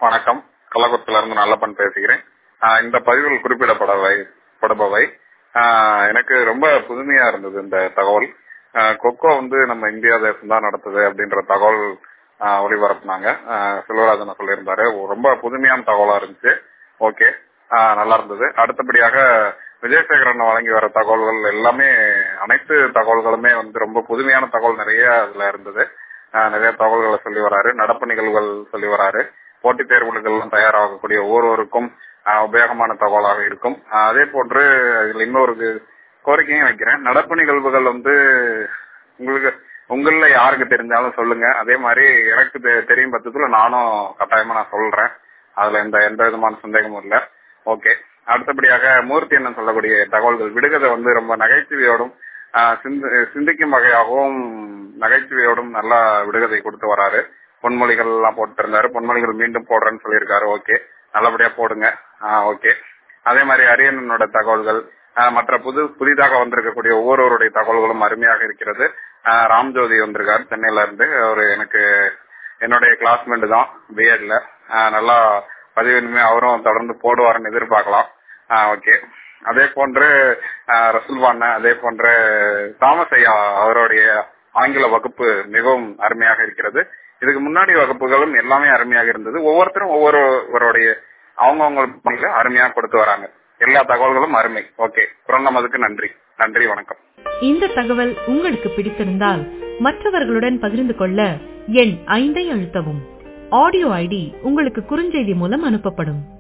வணக்கம் கள்ளக்குளத்துல இருந்து நல்லப்பன் பேசுகிறேன் ஆஹ் இந்த பதிவில் குறிப்பிடப்படவை படுபவை ஆஹ் எனக்கு ரொம்ப புதுமையா இருந்தது இந்த தகவல் ஆஹ் கொக்கோ வந்து நம்ம இந்தியா தேசம் தான் நடத்துது அப்படின்ற தகவல் ஆஹ் ஒளிபரப்புனாங்க ஆஹ் செல்வராஜன் சொல்லியிருந்தாரு ரொம்ப புதுமையான தகவலா இருந்துச்சு ஓகே நல்லா இருந்தது அடுத்தபடியாக விஜயசேகரன் வழங்கி வர தகவல்கள் எல்லாமே அனைத்து தகவல்களுமே வந்து ரொம்ப புதுமையான தகவல் நிறைய அதுல இருந்தது ஆஹ் நிறைய தகவல்களை சொல்லி வராரு நடப்பு நிகழ்வுகள் சொல்லி வராரு போட்டித் தேர்வுகள் தயாராகக்கூடிய ஒவ்வொருவருக்கும் ஆஹ் உபயோகமான தகவலாக இருக்கும் ஆஹ் அதே போன்று இதுல இன்னொரு கோரிக்கையும் வைக்கிறேன் நடப்பு நிகழ்வுகள் வந்து உங்களுக்கு உங்கள யாருக்கு தெரிஞ்சாலும் சொல்லுங்க அதே மாதிரி எனக்கு தெ- தெரியும் பட்சத்துல நானும் கட்டாயமா நான் சொல்றேன் அதுல எந்த எந்த விதமான சந்தேகமும் இல்ல ஓகே அடுத்தபடியாக மூர்த்தி என்ன சொல்லக்கூடிய தகவல்கள் விடுகதை வந்து ரொம்ப நகைச்சுவையோடும் ஆஹ் சிந்த- சிந்திக்கும் வகையாகவும் நகைச்சுவையோடும் நல்லா விடுகதை கொடுத்து வராரு பொன்மொழிகள் எல்லாம் போட்டு இருந்தாரு பொன்மொழிகள் மீண்டும் போடுறேன்னு சொல்லியிருக்காரு ஓகே நல்லபடியா போடுங்க ஓகே அதே மாதிரி அரியணனோட தகவல்கள் ஆஹ் மற்ற புது புதிதாக வந்திருக்கக்கூடிய ஒவ்வொருவருடைய தகவல்களும் அருமையாக இருக்கிறது ஆஹ் ராம்ஜோதி வந்திருக்காரு சென்னையில இருந்து அவரு எனக்கு என்னுடைய கிளாஸ்மேட் தான் பிஎட்ல நல்லா பதிவின்மை அவரும் தொடர்ந்து போடுவாருன்னு எதிர்பார்க்கலாம் ஓகே அதே போன்று ஆஹ் ரசுல்வான அதே போன்று தாமஸ் ஐயா அவருடைய ஆங்கில வகுப்பு மிகவும் அருமையாக இருக்கிறது இதுக்கு முன்னாடி வகுப்புகளும் எல்லாமே அருமையாக இருந்தது ஒவ்வொருத்தரும் ஒவ்வொருவருடைய அவங்கவுங்க பணியில அருமையா கொடுத்து வராங்க எல்லா தகவல்களும் அருமை ஓகே குரல் நமதுக்கு நன்றி நன்றி வணக்கம் இந்த தகவல் உங்களுக்கு பிடித்திருந்தால் மற்றவர்களுடன் பகிர்ந்து கொள்ள எண் ஐந்தை அழுத்தவும் ஆடியோ ஐடி உங்களுக்கு குறுஞ்செய்தி மூலம் அனுப்பப்படும்